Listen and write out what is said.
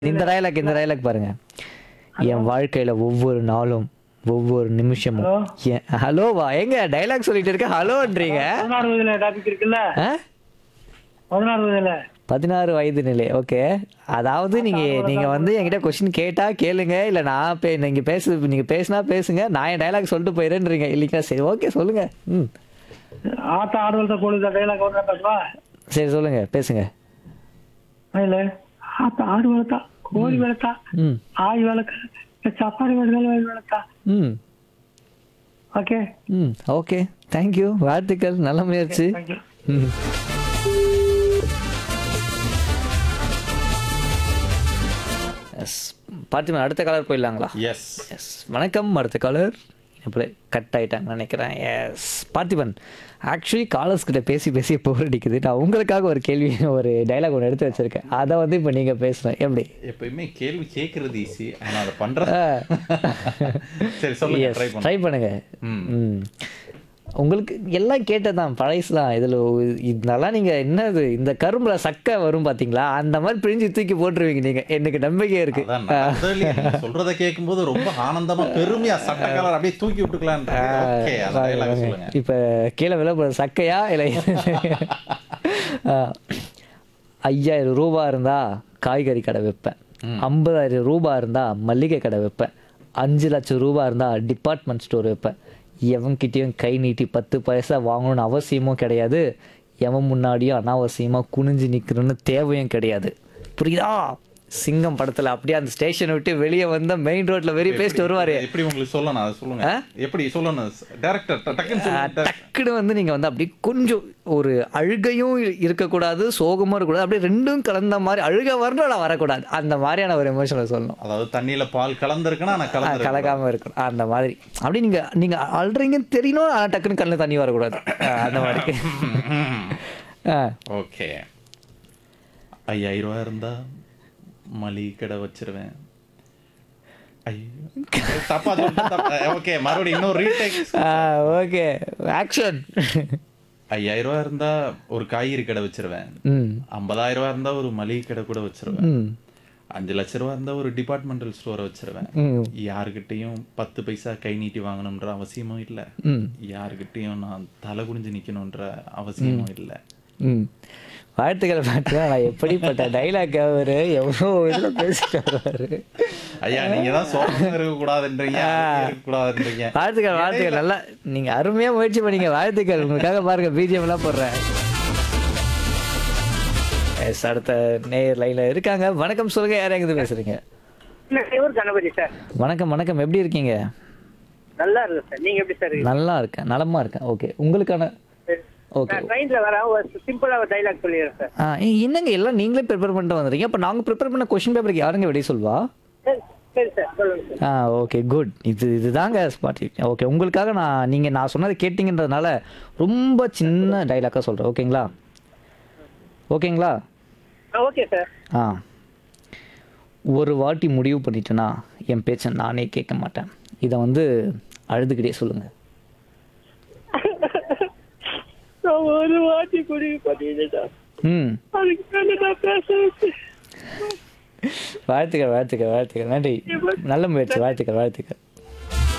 இந்த டயலாக் இந்த டயலாக் பாருங்க என் வாழ்க்கையில ஒவ்வொரு நாளும் ஒவ்வொரு நிமிஷமும் என் ஹலோவா எங்க டயலாக் சொல்லிட்டு இருக்க ஹலோன்றீங்க பதினாறு வயதுல டாபிக் இருக்குல்ல ஆ? பதினாறு வயதுல பதினாறு வயது நிலை ஓகே அதாவது நீங்க நீங்க வந்து என்கிட்ட கொஸ்டின் கேட்டா கேளுங்க இல்ல நான் பே நீங்க பேசு நீங்க பேசினா பேசுங்க நான் என் டயலாக் சொல்லிட்டு போயிடுறேன்றீங்க இல்லைங்களா சரி ஓகே சொல்லுங்க ம் ஆத்த ஆடு வளர்த்த கோழி டைலாக் வந்து பேசுவா சரி சொல்லுங்க பேசுங்க இல்ல ஆத்த ஆடு வளர்த்தா கோழி வளர்த்தா ம் ஆய் வளர்க்க சப்பாடி வளர்க்கல வளர்த்தா ம் ஓகே ம் ஓகே தேங்க்யூ வாழ்த்துக்கள் நல்ல முயற்சி தேங்க்யூ ம் எஸ் பார்த்திபன் அடுத்த கலர் போயிடலாங்களா எஸ் எஸ் வணக்கம் அடுத்த காலர் எப்படி கட் ஆயிட்டாங்கன்னு நினைக்கிறேன் எஸ் பார்த்திபன் ஆக்சுவலி காலர்ஸ் கிட்ட பேசி பேசி போர் அடிக்குது நான் உங்களுக்காக ஒரு கேள்வி ஒரு டைலாக் ஒன்று எடுத்து வச்சிருக்கேன் அதை வந்து இப்போ நீங்கள் பேசணும் எப்படி எப்பயுமே கேள்வி கேட்கறது ஈஸி ஆனா அதை பண்றது சரி சொல்லுங்க எஸ் ட்ரை பண்ண ட்ரை பண்ணுங்க ம். ம் உங்களுக்கு எல்லாம் கேட்டதான் பழசுலாம் இதில் இதெல்லாம் நீங்கள் என்னது இந்த கரும்புல சக்கை வரும் பார்த்தீங்களா அந்த மாதிரி பிரிஞ்சு தூக்கி போட்டுருவீங்க நீங்கள் எனக்கு நம்பிக்கை இருக்கு அதான் நான் முதல்லயே நீங்க சொல்றத கேட்கும்போது ரொம்ப ஆனந்தமா பெருமையா சட்ட கலர் அப்படியே தூக்கி விட்டுக்கலாம் ஓகே அந்த dialogue சொல்லுங்க இப்போ கீழே விலை போடுற சக்கையா இல்லை ஐயாயிரம் ரூபா இருந்தா காய்கறி கடை வைப்பேன் ஐம்பதாயிரம் ரூபா இருந்தா மல்லிகை கடை வைப்பேன் அஞ்சு லட்சம் ரூபா இருந்தா டிபார்ட்மெண்ட் ஸ்டோர் வைப்பேன் எவன்கிட்டயும் கை நீட்டி பத்து பைசா வாங்கணும்னு அவசியமும் கிடையாது எவன் முன்னாடியும் அனாவசியமா குனிஞ்சு நிக்கணும்னு தேவையும் கிடையாது புரியுதா சிங்கம் படத்துல அப்படியே அந்த ஸ்டேஷனை விட்டு வெளியே வந்த மெயின் ரோட்ல வெறி பேசிட்டு வருவாரு எப்படி உங்களுக்கு சொல்லணும் அதை சொல்லுங்க எப்படி சொல்லணும் டேரக்டர் டக்குன்னு சொல்லுங்க டக்குன்னு வந்து நீங்க வந்து அப்படியே கொஞ்சம் ஒரு அழுகையும் இருக்கக்கூடாது சோகமும் இருக்கக்கூடாது அப்படியே ரெண்டும் கலந்த மாதிரி அழுக வரணும் ஆனா வரக்கூடாது அந்த மாதிரியான ஒரு எமோஷனை சொல்லணும் அதாவது தண்ணியில பால் கலந்துருக்குன்னா நான் ஆ, கலந்து கலக்காம இருக்கணும் அந்த மாதிரி அப்படி நீங்க நீங்க அழுறீங்கன்னு தெரியணும் ஆனா டக்குன்னு கண்ணில் தண்ணி வரக்கூடாது ஆ, அந்த மாதிரி ஆ, ஓகே ஐயாயிரம் ரூபா இருந்தா மளிகை கடை வச்சிருவேன் ஐயோ தப்பா ஓகே மறுபடியும் இன்னொரு ரீடேக் ஆ, ஓகே ஆக்ஷன் ஐயாயிரம் ரூபா இருந்தா ஒரு காய்கறி கடை வச்சிருவேன் ம் ஐம்பதாயிரம் ரூபா இருந்தா ஒரு மளிகை கடை கூட வச்சிருவேன் ம் அஞ்சு லட்ச ரூபா இருந்தா ஒரு டிபார்ட்மெண்டல் ஸ்டோரை வச்சிருவேன் ம் யாருக்கிட்டையும் பத்து பைசா கை நீட்டி வாங்கணுன்ற அவசியமும் இல்லை ம் யாருக்கிட்டையும் நான் தலை குனிஞ்சு நிக்கணுன்ற அவசியமும் இல்லை ம் வாழ்த்துக்களை பார்த்தா நான் எப்படிப்பட்ட டைலாக் அவரு எவ்வளோ இதில் பேசிட்டு வருவாரு ஐயா நீங்க தான் சோகம் இருக்க கூடாதுன்றீங்க இருக்க கூடாதுன்றீங்க வாழ்த்துக்கள் வாழ்த்துக்கள் நல்லா நீங்க அருமையா முயற்சி பண்ணீங்க வாழ்த்துக்கள் உங்களுக்காக பாருங்க பிஜிஎம் எல்லாம் போடுறேன் எஸ் அடுத்த நேயர் லைன்ல இருக்காங்க வணக்கம் சொல்லுங்க யார் எங்கிருந்து பேசுறீங்க இவர் கணபதி சார் வணக்கம் வணக்கம் எப்படி இருக்கீங்க நல்லா இருக்கு சார் நீங்க எப்படி சார் நல்லா இருக்கேன் நலமா இருக்கேன் ஓகே உங்களுக்கான ஓகே நான் ட்ரெயின்ல வரேன் ஒரு சிம்பிளா ஒரு டைலாக் சொல்லிடுறேன் சார் ஆ ஏய், என்னங்க எல்லாம் நீங்களே ப்ரிப்பேர் பண்ணிட்டு வந்துறீங்க அப்போ நாங்கள் ப்ரிப்பேர் பண்ண கொஸ்டின் பேப்பருக்கு யாருங்க விடை சொல்வா சரி சரி சார் சொல்லுங்க சார் ஆ ஓகே குட் இது இதுதாங்க ஸ்பாட் ஓகே உங்களுக்காக நான் நீங்கள் நான் சொன்னதை கேட்டிங்கன்றதுனால ரொம்ப சின்ன டைலாக்காக சொல்கிறேன் ஓகேங்களா ஓகேங்களா ஓகே சார் ஆ ஒரு வாட்டி முடிவு பண்ணிட்டேன்னா என் பேச்சை நானே கேட்க மாட்டேன் இதை வந்து அழுதுகிட்டே சொல்லுங்கள் நான் ஒரு வாட்டி முடிவு பண்ணிட்டேன் ம் அதுக்கு மேல நான் பேசுறது வாழ்த்துக்கள் வாழ்த்துக்கள் வாழ்த்துக்கள் நன்றி நல்ல முயற்சி வாழ்த்துக்கள் வாழ்த்துக்கள்